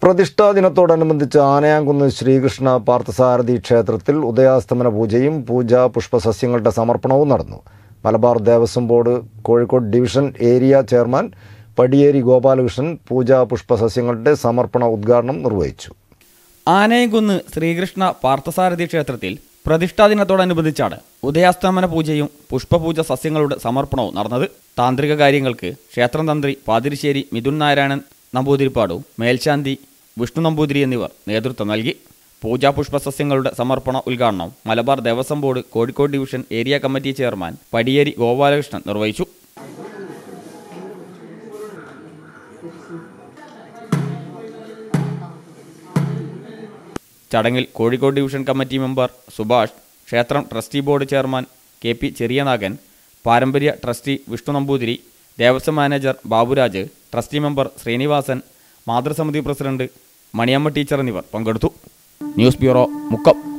പ്രതിഷ്ഠാ ദിനത്തോടനുബന്ധിച്ച് ആനയാംകുന്ന് ശ്രീകൃഷ്ണ പാർത്ഥസാരഥി ക്ഷേത്രത്തിൽ ഉദയാസ്തമന പൂജയും പൂജാ പുഷ്പസസ്യങ്ങളുടെ സമർപ്പണവും നടന്നു Malabar Devaswom board Kozhikode division area chairman Padiyeri Gopalakrishnan പൂജാ പുഷ്പസസ്യങ്ങളുടെ സമർപ്പണ ഉദ്ഘാടനം നിർവഹിച്ചു ആനയംകുന്ന് ശ്രീകൃഷ്ണ പാർത്ഥസാരഥി ക്ഷേത്രത്തിൽ പ്രതിഷ്ഠാ ദിനത്തോടനുബന്ധിച്ചാണ് ഉദയാസ്തമന പൂജയും പുഷ്പപൂജ സസ്യങ്ങളുടെ സമർപ്പണവും നടന്നത് താന്ത്രിക കാര്യങ്ങൾക്ക് ക്ഷേത്രം തന്ത്രി പാതിരിശ്ശേരി മിഥുൻ നാരായണൻ നമ്പൂതിരിപ്പാടു മേൽശാന്തി വിഷ്ണു നമ്പൂതിരി എന്നിവർ നേതൃത്വം നൽകി പൂജാ പുഷ്പസസ്യങ്ങളുടെ സമർപ്പണ ഉദ്ഘാടനം Malabar Devaswom board Kozhikode division area committee chairman Padiyeri Gopalakrishnan നിർവഹിച്ചു ചടങ്ങിൽ Kozhikode division committee member Subhash ക്ഷേത്രം trustee board chairman K P Cheriyanagan പാരമ്പര്യ trustee Vishnu Namboothiri Devaswom manager Baburaj trustee member Srinivasan മാതൃസമിതി പ്രസിഡന്റ് മണിയമ്മ ടീച്ചർ എന്നിവർ പങ്കെടുത്തു ന്യൂസ് ബ്യൂറോ മുക്കം